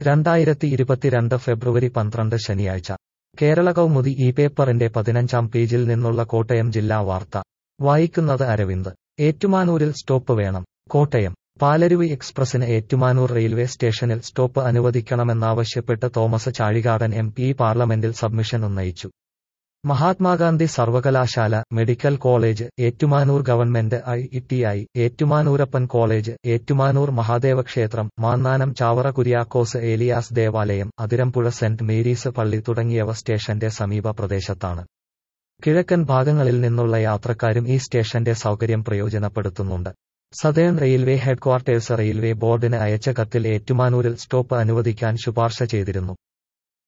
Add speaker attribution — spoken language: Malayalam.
Speaker 1: രണ്ടായിരത്തി ഇരുപത്തിരണ്ട് ഫെബ്രുവരി പന്ത്രണ്ട് ശനിയാഴ്ച കേരള കൗമുദി ഈ പേപ്പറിന്റെ പതിനഞ്ചാം പേജിൽ നിന്നുള്ള കോട്ടയം ജില്ലാ വാർത്ത വായിക്കുന്നത് അരവിന്ദ് ഏറ്റുമാനൂരിൽ സ്റ്റോപ്പ് വേണം കോട്ടയം പാലരുവി എക്സ്പ്രസിന് ഏറ്റുമാനൂർ റെയിൽവേ സ്റ്റേഷനിൽ സ്റ്റോപ്പ് അനുവദിക്കണമെന്നാവശ്യപ്പെട്ട് തോമസ് ചാഴികാടൻ എം പി പാർലമെന്റിൽ സബ്മിഷൻ ഉന്നയിച്ചു മഹാത്മാഗാന്ധി സർവകലാശാല medical college Ettumanoor government I T I Ettumanoorappan college Ettumanoor Mahadeva ക്ഷേത്രം മാന്നാനം ചാവറ കുര്യാക്കോസ് ഏലിയാസ് ദേവാലയം അതിരമ്പുഴ സെന്റ് മേരീസ് പള്ളി തുടങ്ങിയവ സ്റ്റേഷന്റെ സമീപ പ്രദേശത്താണ് കിഴക്കൻ ഭാഗങ്ങളിൽ നിന്നുള്ള യാത്രക്കാരും ഈ സ്റ്റേഷന്റെ സൗകര്യം പ്രയോജനപ്പെടുത്തുന്നുണ്ട് സതേൺ റെയിൽവേ ഹെഡ്ക്വാർട്ടേഴ്സ് റെയിൽവേ ബോർഡിന് അയച്ച കത്തിൽ ഏറ്റുമാനൂരിൽ സ്റ്റോപ്പ് അനുവദിക്കാൻ ശുപാർശ ചെയ്തിരുന്നു